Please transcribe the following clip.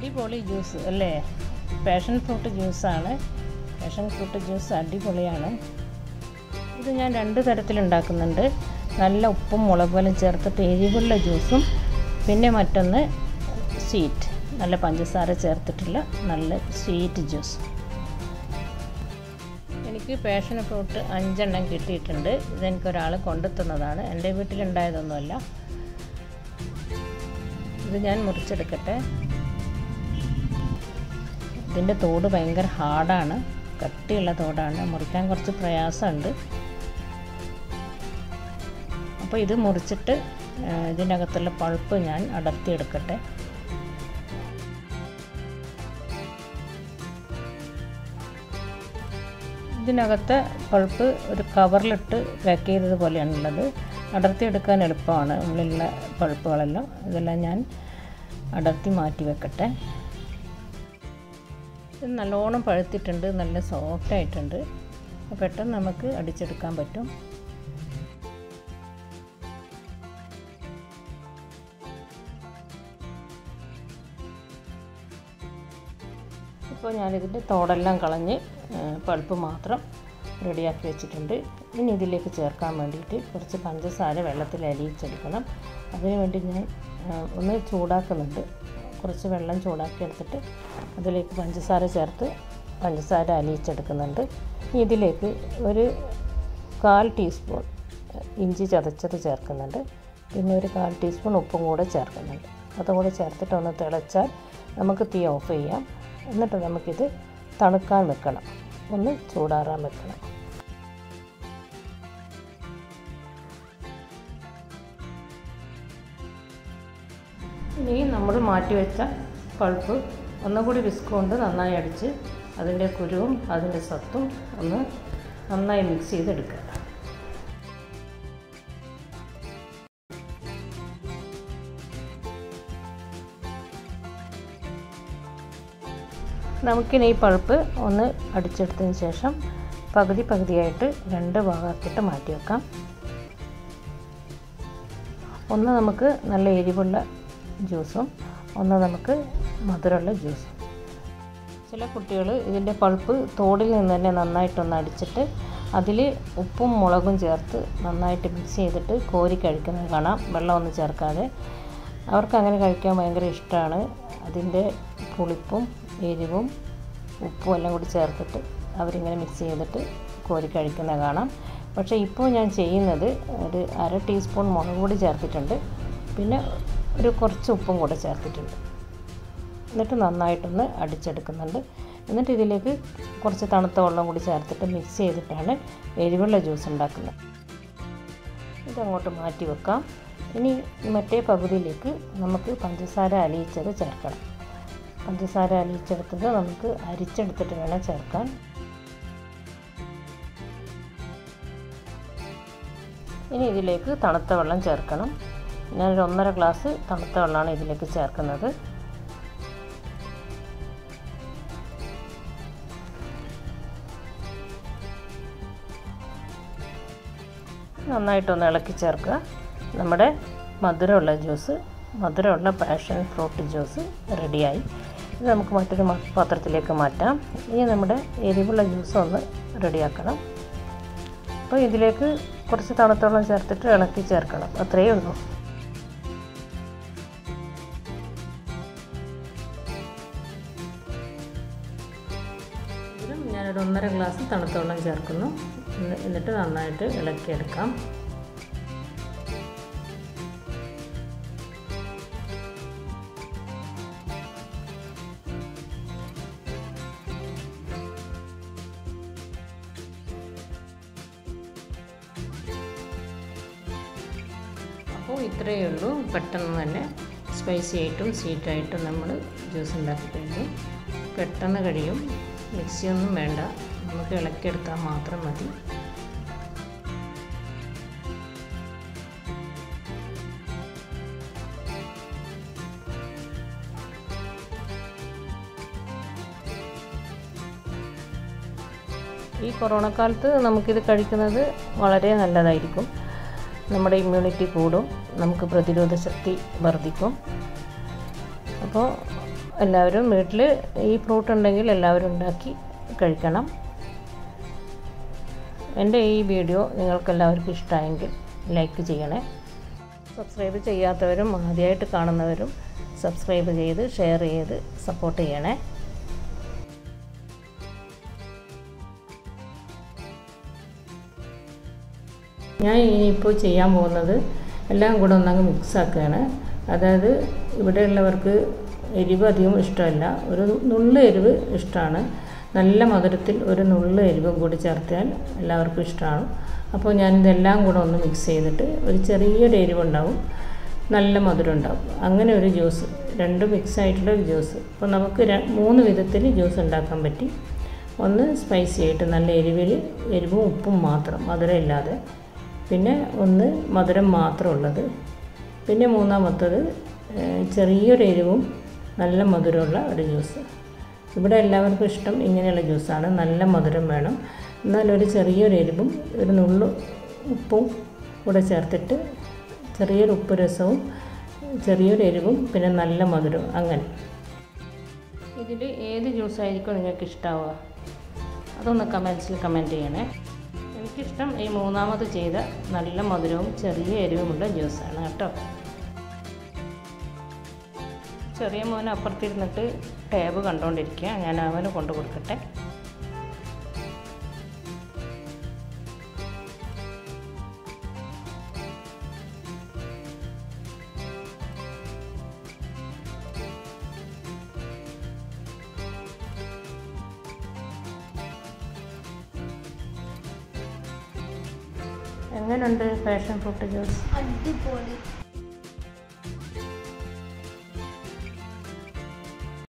അടിപൊളി ജ്യൂസ് അല്ലേ passion fruit ജ്യൂസാണ് പാഷൻ ഫ്രൂട്ട് ജ്യൂസ് അടിപൊളിയാണ് ഇത് ഞാൻ രണ്ട് തരത്തിലുണ്ടാക്കുന്നുണ്ട് നല്ല ഉപ്പും മുളകും ചേർത്തിട്ട് എരിവുള്ള ജ്യൂസും പിന്നെ മറ്റൊന്ന് സ്വീറ്റ് നല്ല പഞ്ചസാര ചേർത്തിട്ടുള്ള നല്ല സ്വീറ്റ് ജ്യൂസ് എനിക്ക് പാഷൻ ഫ്രൂട്ട് അഞ്ചെണ്ണം കിട്ടിയിട്ടുണ്ട് ഇതെനിക്കൊരാൾ കൊണ്ടുത്തന്നതാണ് എൻ്റെ വീട്ടിലുണ്ടായതൊന്നുമല്ല ഇത് ഞാൻ മുറിച്ചെടുക്കട്ടെ ഇതിൻ്റെ തോട് ഭയങ്കര ഹാർഡാണ് കട്ടിയുള്ള തോടാണ് മുറിക്കാൻ കുറച്ച് പ്രയാസമുണ്ട് അപ്പോൾ ഇത് മുറിച്ചിട്ട് ഇതിൻ്റെ അകത്തുള്ള പൾപ്പ് ഞാൻ അടർത്തിയെടുക്കട്ടെ ഇതിനകത്തെ പൾപ്പ് ഒരു കവറിലിട്ട് പാക്ക് ചെയ്തത് പോലെയാണുള്ളത് അടർത്തിയെടുക്കാൻ എളുപ്പമാണ് ഉള്ളിലുള്ള പൾപ്പുകളെല്ലാം ഇതെല്ലാം ഞാൻ അടർത്തി മാറ്റി വെക്കട്ടെ ഇത് നല്ലോണം പഴുത്തിട്ടുണ്ട് നല്ല സോഫ്റ്റ് ആയിട്ടുണ്ട് പെട്ടെന്ന് നമുക്ക് അടിച്ചെടുക്കാൻ പറ്റും ഇപ്പോൾ ഞാനിതിൻ്റെ തോടെല്ലാം കളഞ്ഞ് പൾപ്പ് മാത്രം റെഡിയാക്കി വെച്ചിട്ടുണ്ട് ഇനി ഇതിലേക്ക് ചേർക്കാൻ വേണ്ടിയിട്ട് കുറച്ച് പഞ്ചസാര വെള്ളത്തിൽ അലിയിച്ചെടുക്കണം അതിന് വേണ്ടി ഞാൻ ഒന്ന് ചൂടാക്കുന്നുണ്ട് കുറച്ച് വെള്ളം ചൂടാക്കി എടുത്തിട്ട് അതിലേക്ക് പഞ്ചസാര ചേർത്ത് പഞ്ചസാര അലിയിച്ചെടുക്കുന്നുണ്ട് ഇതിലേക്ക് ഒരു കാൽ ടീസ്പൂൺ ഇഞ്ചി ചതച്ചത് ചേർക്കുന്നുണ്ട് പിന്നെ ഒരു കാൽ ടീസ്പൂൺ ഉപ്പും കൂടെ ചേർക്കുന്നുണ്ട് അതും കൂടെ ചേർത്തിട്ട് ഒന്ന് തിളച്ചാൽ നമുക്ക് തീ ഓഫ് ചെയ്യാം എന്നിട്ട് നമുക്കിത് തണുക്കാൻ വെക്കണം ഒന്ന് ചൂടാറാൻ വെക്കണം ഇനി നമ്മൾ മാറ്റിവെച്ച പൾപ്പ് ഒന്നുകൂടി വിസ്ക് കൊണ്ട് നന്നായി അടിച്ച് അതിൻ്റെ കുരുവും അതിൻ്റെ സത്തും ഒന്ന് നന്നായി മിക്സ് ചെയ്തെടുക്കുക നമുക്കിനി ഈ പൾപ്പ് ഒന്ന് അടിച്ചെടുത്തതിന് ശേഷം പകുതി പകുതിയായിട്ട് രണ്ട് ഭാഗമാക്കിയിട്ട് മാറ്റി വെക്കാം ഒന്ന് നമുക്ക് നല്ല എരിവുള്ള ജ്യൂസും ഒന്ന് നമുക്ക് മധുരമുള്ള ജ്യൂസും ചില കുട്ടികൾ ഇതിൻ്റെ പൾപ്പ് തോടിൽ നിന്ന് തന്നെ നന്നായിട്ടൊന്ന് അടിച്ചിട്ട് അതിൽ ഉപ്പും മുളകും ചേർത്ത് നന്നായിട്ട് മിക്സ് ചെയ്തിട്ട് കോരി കഴിക്കുന്നത് കാണാം വെള്ളമൊന്നും ചേർക്കാതെ അവർക്ക് അങ്ങനെ കഴിക്കാൻ ഭയങ്കര ഇഷ്ടമാണ് അതിൻ്റെ പുളിപ്പും എരിവും ഉപ്പും എല്ലാം കൂടി ചേർത്തിട്ട് അവരിങ്ങനെ മിക്സ് ചെയ്തിട്ട് കോരി കഴിക്കുന്ന കാണാം പക്ഷേ ഇപ്പോൾ ഞാൻ ചെയ്യുന്നത് ഒരു അര ടീസ്പൂൺ മുളക് പൊടി ചേർത്തിട്ടുണ്ട് പിന്നെ ഒരു കുറച്ച് ഉപ്പും കൂടെ ചേർത്തിട്ടുണ്ട് എന്നിട്ട് നന്നായിട്ടൊന്ന് അടിച്ചെടുക്കുന്നുണ്ട് എന്നിട്ട് ഇതിലേക്ക് കുറച്ച് തണുത്ത വെള്ളം കൂടി ചേർത്തിട്ട് മിക്സ് ചെയ്തിട്ടാണ് എരിവുള്ള ജ്യൂസ് ഉണ്ടാക്കുന്നത് ഇതങ്ങോട്ട് മാറ്റി വെക്കാം ഇനി മറ്റേ പകുതിയിലേക്ക് നമുക്ക് പഞ്ചസാര അലിയിച്ചത് ചേർക്കണം പഞ്ചസാര അലിയിച്ചെടുത്തത് നമുക്ക് അരിച്ചെടുത്തിട്ട് വേണം ചേർക്കാൻ ഇനി ഇതിലേക്ക് തണുത്ത വെള്ളം ചേർക്കണം ഞാനൊരു ഒന്നര ഗ്ലാസ് തണുത്ത വെള്ളമാണ് ഇതിലേക്ക് ചേർക്കുന്നത് നന്നായിട്ടൊന്ന് ഇളക്കി ചേർക്കുക നമ്മുടെ മധുരമുള്ള ജ്യൂസ് മധുരമുള്ള പാഷൻ ഫ്രൂട്ട് ജ്യൂസ് റെഡിയായി ഇത് നമുക്ക് മറ്റൊരു പാത്രത്തിലേക്ക് മാറ്റാം ഇനി നമ്മുടെ എരിവുള്ള ജ്യൂസ് ഒന്ന് റെഡിയാക്കണം അപ്പോൾ ഇതിലേക്ക് കുറച്ച് തണുത്തോളം ചേർത്തിട്ട് ഇളക്കി ചേർക്കണം അത്രയേ ഉള്ളൂ ഇതിലും ഞാനൊരു ഒന്നര ഗ്ലാസ് തണുത്ത വെള്ളം ചേർക്കുന്നു എന്നിട്ട് നന്നായിട്ട് ഇളക്കിയെടുക്കാം അപ്പോൾ ഇത്രയേ ഉള്ളൂ പെട്ടെന്ന് തന്നെ സ്പൈസി ആയിട്ടും സ്വീറ്റായിട്ടും നമ്മൾ ജ്യൂസ് ഉണ്ടാക്കി കഴിഞ്ഞു പെട്ടെന്ന് കഴിയും മിക്സിയൊന്നും വേണ്ട നമുക്ക് ഇളക്കിയെടുത്താൽ മാത്രം മതി ഈ കൊറോണ കാലത്ത് നമുക്കിത് കഴിക്കുന്നത് വളരെ നല്ലതായിരിക്കും നമ്മുടെ ഇമ്മ്യൂണിറ്റി കൂടും നമുക്ക് പ്രതിരോധ ശക്തി വർദ്ധിക്കും അപ്പോൾ എല്ലാവരും വീട്ടിൽ ഈ ഫ്രൂട്ട് ഉണ്ടെങ്കിൽ എല്ലാവരും ഉണ്ടാക്കി കഴിക്കണം എൻ്റെ ഈ വീഡിയോ നിങ്ങൾക്ക് എല്ലാവർക്കും ഇഷ്ടമായെങ്കിൽ ലൈക്ക് ചെയ്യണേ സബ്സ്ക്രൈബ് ചെയ്യാത്തവരും ആദ്യമായിട്ട് കാണുന്നവരും സബ്സ്ക്രൈബ് ചെയ്ത് ഷെയർ ചെയ്ത് സപ്പോർട്ട് ചെയ്യണേ ഞാൻ ഇനിയിപ്പോൾ ചെയ്യാൻ പോകുന്നത് എല്ലാം കൂടെ ഒന്നങ്ങ് മിക്സ് ആക്കുകയാണ് അതായത് ഇവിടെയുള്ളവർക്ക് എരിവ് അധികം ഇഷ്ടമല്ല ഒരു നുള്ള് എരിവ് ഇഷ്ടമാണ് നല്ല മധുരത്തിൽ ഒരു നുള്ള് എരിവും കൂടി ചേർത്താൽ എല്ലാവർക്കും ഇഷ്ടമാണ് അപ്പോൾ ഞാനിതെല്ലാം കൂടെ ഒന്ന് മിക്സ് ചെയ്തിട്ട് ഒരു ചെറിയൊരു എരിവുണ്ടാവും നല്ല മധുരം ഉണ്ടാവും അങ്ങനെ ഒരു ജ്യൂസ് രണ്ടും മിക്സ് ആയിട്ടുള്ള ഒരു ജ്യൂസ് അപ്പോൾ നമുക്ക് ര- മൂന്ന് വിധത്തിൽ ജ്യൂസ് ഉണ്ടാക്കാൻ പറ്റി ഒന്ന് സ്പൈസി ആയിട്ട് നല്ല എരിവിൽ എരിവും ഉപ്പും മാത്രം മധുരം ഇല്ലാതെ പിന്നെ ഒന്ന് മധുരം മാത്രമുള്ളത് പിന്നെ മൂന്നാമത്തത് ഏഹ്, ചെറിയൊരു എരിവും നല്ല മധുരമുള്ള ഒരു ജ്യൂസ് ഇവിടെ എല്ലാവർക്കും ഇഷ്ടം ഇങ്ങനെയുള്ള ജ്യൂസാണ് നല്ല മധുരം വേണം എന്നാൽ ഒരു ചെറിയൊരു എരിവും ഒരു നുള്ളു ഉപ്പും കൂടെ ചേർത്തിട്ട് ചെറിയൊരു ഉപ്പ് രസവും ചെറിയൊരു എരിവും പിന്നെ നല്ല മധുരവും അങ്ങനെ ഇതിൽ ഏത് ജ്യൂസായിരിക്കും നിങ്ങൾക്ക് ഇഷ്ടമാവുക അതൊന്ന് കമൻസിൽ കമൻറ്റ് ചെയ്യണേ എനിക്കിഷ്ടം ഈ മൂന്നാമത് ചെയ്ത നല്ല മധുരവും ചെറിയ എരിവുമുള്ള ജ്യൂസാണ് കേട്ടോ ചെറിയ മോൻ അപ്പുറത്തിരുന്നിട്ട് ടാബ് കണ്ടുകൊണ്ടിരിക്കുക ഞാൻ അവന് കൊണ്ടു കൊടുക്കട്ടെ എങ്ങനെയുണ്ട് പാഷൻ ഫ്രൂട്ട് ജ്യൂസ് അടിപൊളി